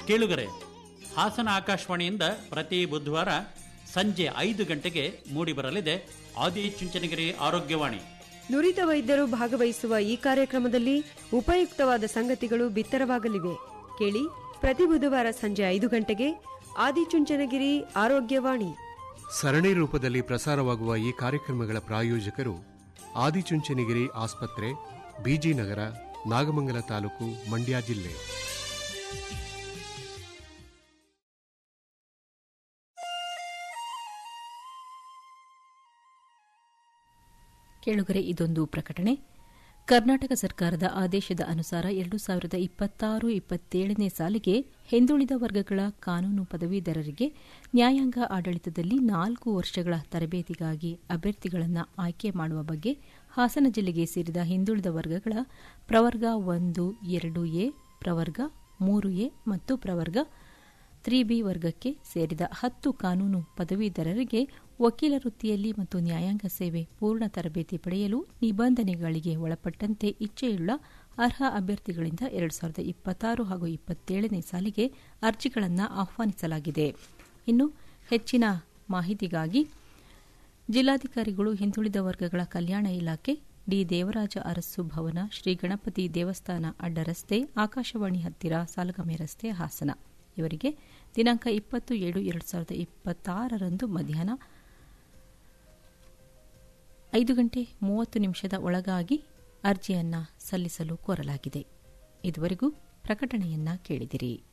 ಕೇಳುಗರೆ ಹಾಸನ ಆಕಾಶವಾಣಿಯಿಂದ ಪ್ರತಿ ಬುಧವಾರ ಸಂಜೆ ಐದು ಗಂಟೆಗೆ ಮೂಡಿಬರಲಿದೆ ಆದಿಚುಂಚನಗಿರಿ ಆರೋಗ್ಯವಾಣಿ ನುರಿತ ವೈದ್ಯರು ಭಾಗವಹಿಸುವ ಈ ಕಾರ್ಯಕ್ರಮದಲ್ಲಿ ಉಪಯುಕ್ತವಾದ ಸಂಗತಿಗಳು ಬಿತ್ತರವಾಗಲಿವೆ ಕೇಳಿ ಪ್ರತಿ ಬುಧವಾರ ಸಂಜೆ ಐದು ಗಂಟೆಗೆ ಆದಿಚುಂಚನಗಿರಿ ಆರೋಗ್ಯವಾಣಿ ಸರಣಿ ರೂಪದಲ್ಲಿ ಪ್ರಸಾರವಾಗುವ ಈ ಕಾರ್ಯಕ್ರಮಗಳ ಪ್ರಾಯೋಜಕರು ಆದಿಚುಂಚನಗಿರಿ ಆಸ್ಪತ್ರೆ ಬಿಜಿ ನಗರ ನಾಗಮಂಗಲ ತಾಲೂಕು ಮಂಡ್ಯ ಜಿಲ್ಲೆ ಕೇಳುಗರೆ ಇದೊಂದು ಪ್ರಕಟಣೆ ಕರ್ನಾಟಕ ಸರ್ಕಾರದ ಆದೇಶದ ಅನುಸಾರ ಎರಡು ಸಾವಿರದ ಇಪ್ಪತ್ತಾರು ಇಪ್ಪತ್ತೇಳನೇ ಸಾಲಿಗೆ ಹಿಂದುಳಿದ ವರ್ಗಗಳ ಕಾನೂನು ಪದವೀಧರರಿಗೆ ನ್ಯಾಯಾಂಗ ಆಡಳಿತದಲ್ಲಿ ನಾಲ್ಕು ವರ್ಷಗಳ ತರಬೇತಿಗಾಗಿ ಅಭ್ಯರ್ಥಿಗಳನ್ನು ಆಯ್ಕೆ ಮಾಡುವ ಬಗ್ಗೆ ಹಾಸನ ಜಿಲ್ಲೆಗೆ ಸೇರಿದ ಹಿಂದುಳಿದ ವರ್ಗಗಳ ಪ್ರವರ್ಗ ಒಂದು ಎರಡು ಎ ಪ್ರವರ್ಗ ಮೂರು ಎ ಮತ್ತು ಪ್ರವರ್ಗ ತ್ರೀ ಬಿ ವರ್ಗಕ್ಕೆ ಸೇರಿದ ಹತ್ತು ಕಾನೂನು ಪದವೀಧರರಿಗೆ ವಕೀಲ ವೃತ್ತಿಯಲ್ಲಿ ಮತ್ತು ನ್ಯಾಯಾಂಗ ಸೇವೆ ಪೂರ್ಣ ತರಬೇತಿ ಪಡೆಯಲು ನಿಬಂಧನೆಗಳಿಗೆ ಒಳಪಟ್ಟಂತೆ ಇಚ್ಛೆಯುಳ್ಳ ಅರ್ಹ ಅಭ್ಯರ್ಥಿಗಳಿಂದ ಎರಡು ಸಾವಿರದ ಇಪ್ಪತ್ತಾರು ಹಾಗೂ ಇಪ್ಪತ್ತೇಳನೇ ಸಾಲಿಗೆ ಅರ್ಜಿಗಳನ್ನು ಆಹ್ವಾನಿಸಲಾಗಿದೆ ಇನ್ನು ಹೆಚ್ಚಿನ ಮಾಹಿತಿಗಾಗಿ ಜಿಲ್ಲಾಧಿಕಾರಿಗಳು ಹಿಂದುಳಿದ ವರ್ಗಗಳ ಕಲ್ಯಾಣ ಇಲಾಖೆ ಡಿ ದೇವರಾಜ ಅರಸು ಭವನ ಶ್ರೀ ಗಣಪತಿ ದೇವಸ್ಥಾನ ಅಡ್ಡ ರಸ್ತೆ ಆಕಾಶವಾಣಿ ಹತ್ತಿರ ಸಾಲಗಾಮೆ ರಸ್ತೆ ಹಾಸನ ಇವರಿಗೆ ದಿನಾಂಕ ಇಪ್ಪತ್ತು ಏಳು ಎರಡು ಸಾವಿರದ ಇಪ್ಪತ್ತಾರರಂದು ಮಧ್ಯಾಹ್ನ ಐದು ಗಂಟೆ ಮೂವತ್ತು ನಿಮಿಷದ ಒಳಗಾಗಿ ಅರ್ಜಿಯನ್ನ ಸಲ್ಲಿಸಲು ಕೋರಲಾಗಿದೆ ಇದುವರೆಗೂ ಪ್ರಕಟಣೆಯನ್ನ ಕೇಳಿದಿರಿ